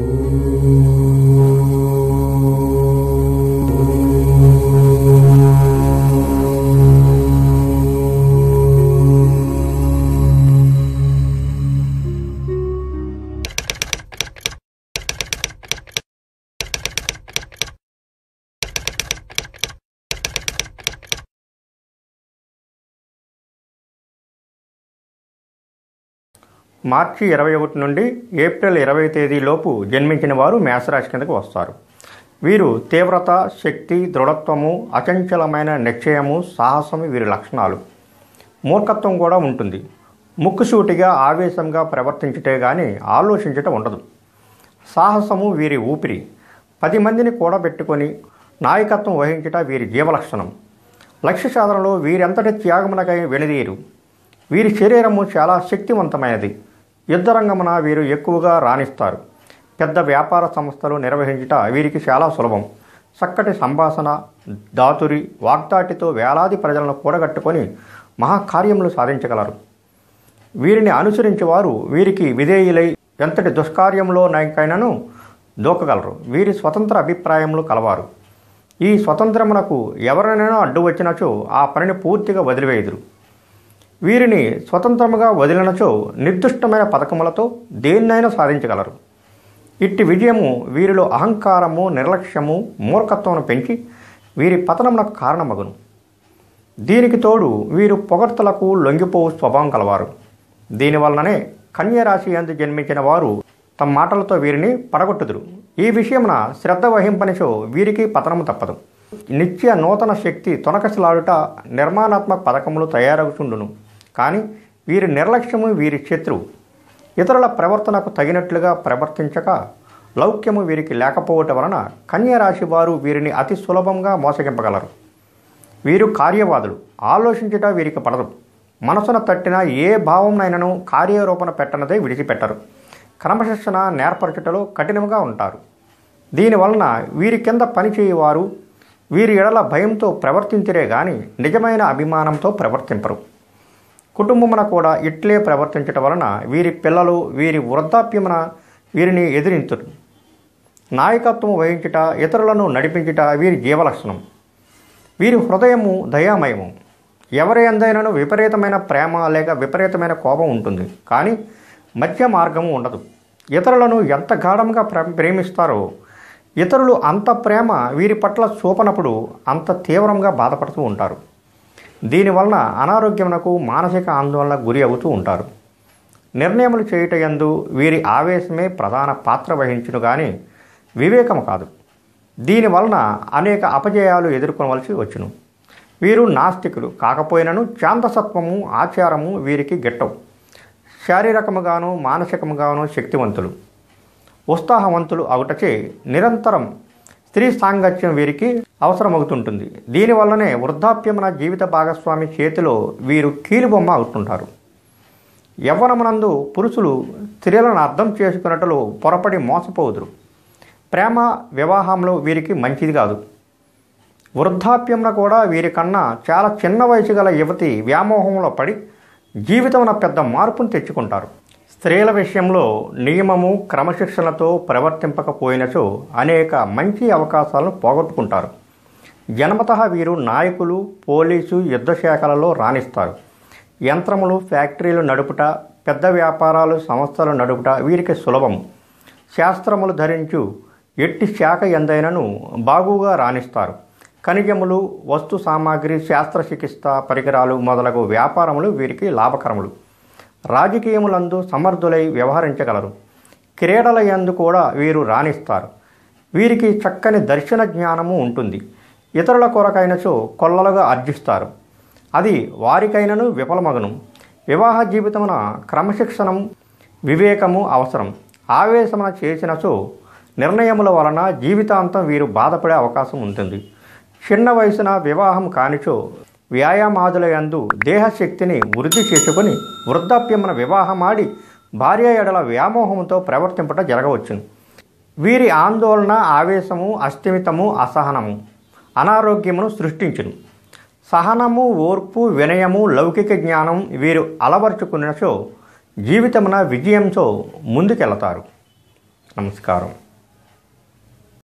మార్చి ఇరవై ఒకటి నుండి ఏప్రిల్ ఇరవై తేదీలోపు జన్మించిన వారు మేషరాశి కిందకు వస్తారు వీరు తీవ్రత శక్తి దృఢత్వము అచంచలమైన నిశ్చయము సాహసము వీరి లక్షణాలు మూర్ఖత్వం కూడా ఉంటుంది ముక్కుసూటిగా ఆవేశంగా ప్రవర్తించటే గాని ఆలోచించటం ఉండదు సాహసము వీరి ఊపిరి పది మందిని కూడబెట్టుకొని నాయకత్వం వహించట వీరి జీవలక్షణం లక్ష్య సాధనలో వీరెంతటి త్యాగమునకై వెనుదీరు వీరి శరీరము చాలా శక్తివంతమైనది యుద్ధరంగమున వీరు ఎక్కువగా రాణిస్తారు పెద్ద వ్యాపార సంస్థలు నిర్వహించుట వీరికి చాలా సులభం చక్కటి సంభాషణ దాతురి వాగ్దాటితో వేలాది ప్రజలను కూడగట్టుకొని మహాకార్యములు సాధించగలరు వీరిని అనుసరించి వారు వీరికి విధేయులై ఎంతటి దుష్కార్యంలో నాయకైనను దూకగలరు వీరి స్వతంత్ర అభిప్రాయములు కలవారు ఈ స్వతంత్రమునకు ఎవరినైనా అడ్డు వచ్చినచో ఆ పనిని పూర్తిగా వదిలివేయుదురు వీరిని స్వతంత్రముగా వదిలినచో నిర్దిష్టమైన పథకములతో దేన్నైనా సాధించగలరు ఇట్టి విజయము వీరిలో అహంకారము నిర్లక్ష్యము మూర్ఖత్వమును పెంచి వీరి పతనమునకు కారణమగును దీనికి తోడు వీరు పొగడ్తలకు లొంగిపోవు స్వభావం కలవారు దీనివల్లనే కన్యరాశి అందు జన్మించిన వారు తమ మాటలతో వీరిని పడగొట్టుదురు ఈ విషయమున శ్రద్ధ వహింపనిచో వీరికి పతనము తప్పదు నిత్య నూతన శక్తి తొనకసలాడుట నిర్మాణాత్మక పథకములు తయారవుతుండును కానీ వీరి నిర్లక్ష్యము వీరి శత్రువు ఇతరుల ప్రవర్తనకు తగినట్లుగా ప్రవర్తించక లౌక్యము వీరికి లేకపోవటం వలన కన్యరాశి వారు వీరిని అతి సులభంగా మోసగింపగలరు వీరు కార్యవాదులు ఆలోచించుట వీరికి పడదు మనసున తట్టిన ఏ భావంనైనను కార్యరూపణ పెట్టనదే విడిచిపెట్టరు క్రమశిక్షణ నేర్పరచుటలో కఠినంగా ఉంటారు దీనివలన వీరి కింద పనిచేయువారు వీరి ఎడల భయంతో ప్రవర్తించరే గాని నిజమైన అభిమానంతో ప్రవర్తింపరు కుటుంబమున కూడా ఇట్లే ప్రవర్తించటం వలన వీరి పిల్లలు వీరి వృద్ధాప్యమున వీరిని ఎదిరింతురు నాయకత్వం వహించుట ఇతరులను నడిపించుట వీరి జీవలక్షణం వీరి హృదయము దయామయము ఎవరి అందైనను విపరీతమైన ప్రేమ లేక విపరీతమైన కోపం ఉంటుంది కానీ మధ్య మార్గము ఉండదు ఇతరులను ఎంత గాఢంగా ప్రే ప్రేమిస్తారో ఇతరులు అంత ప్రేమ వీరి పట్ల చూపనప్పుడు అంత తీవ్రంగా బాధపడుతూ ఉంటారు దీనివలన అనారోగ్యమునకు మానసిక ఆందోళనకు గురి అవుతూ ఉంటారు నిర్ణయములు చేయుట యందు వీరి ఆవేశమే ప్రధాన పాత్ర వహించును కానీ వివేకము కాదు దీనివలన అనేక అపజయాలు ఎదుర్కొనవలసి వచ్చును వీరు నాస్తికులు కాకపోయినను శాంతసత్వము ఆచారము వీరికి గిట్టవు శారీరకముగాను మానసికముగాను శక్తివంతులు ఉత్సాహవంతులు అవుటచే నిరంతరం స్త్రీ సాంగత్యం వీరికి అవసరమవుతుంటుంది దీనివల్లనే వృద్ధాప్యమున జీవిత భాగస్వామి చేతిలో వీరు కీలుబొమ్మ అవుతుంటారు యవ్వనమునందు పురుషులు స్త్రీలను అర్థం చేసుకున్నట్లు పొరపడి మోసపోదురు ప్రేమ వివాహంలో వీరికి మంచిది కాదు వృద్ధాప్యమున కూడా వీరికన్నా చాలా చిన్న వయసు గల యువతి వ్యామోహంలో పడి జీవితమున పెద్ద మార్పును తెచ్చుకుంటారు స్త్రీల విషయంలో నియమము క్రమశిక్షణతో ప్రవర్తింపకపోయినచో అనేక మంచి అవకాశాలను పోగొట్టుకుంటారు జన్మత వీరు నాయకులు పోలీసు యుద్ధ శాఖలలో రాణిస్తారు యంత్రములు ఫ్యాక్టరీలు నడుపుట పెద్ద వ్యాపారాలు సంస్థలు నడుపుట వీరికి సులభం శాస్త్రములు ధరించు ఎట్టి శాఖ ఎందైనను బాగుగా రాణిస్తారు ఖనిజములు వస్తు సామాగ్రి శాస్త్రచికిత్స పరికరాలు మొదలగు వ్యాపారములు వీరికి లాభకరములు రాజకీయములందు సమర్థులై వ్యవహరించగలరు క్రీడల యందు కూడా వీరు రాణిస్తారు వీరికి చక్కని దర్శన జ్ఞానము ఉంటుంది ఇతరుల కొరకైనచో కొల్లలుగా అర్జిస్తారు అది వారికైనను విఫలమగను వివాహ జీవితమున క్రమశిక్షణం వివేకము అవసరం ఆవేశమున చేసినచో నిర్ణయముల వలన జీవితాంతం వీరు బాధపడే అవకాశం ఉంటుంది చిన్న వయసున వివాహం కానిచో వ్యాయామాదుల యందు దేహశక్తిని వృద్ధి చేసుకుని వృద్ధాప్యమున వివాహమాడి భార్య ఎడల వ్యామోహంతో ప్రవర్తింపట జరగవచ్చును వీరి ఆందోళన ఆవేశము అస్థిమితము అసహనము అనారోగ్యమును సృష్టించును సహనము ఓర్పు వినయము లౌకిక జ్ఞానం వీరు అలవర్చుకున్నచో జీవితమున విజయంతో ముందుకెళతారు నమస్కారం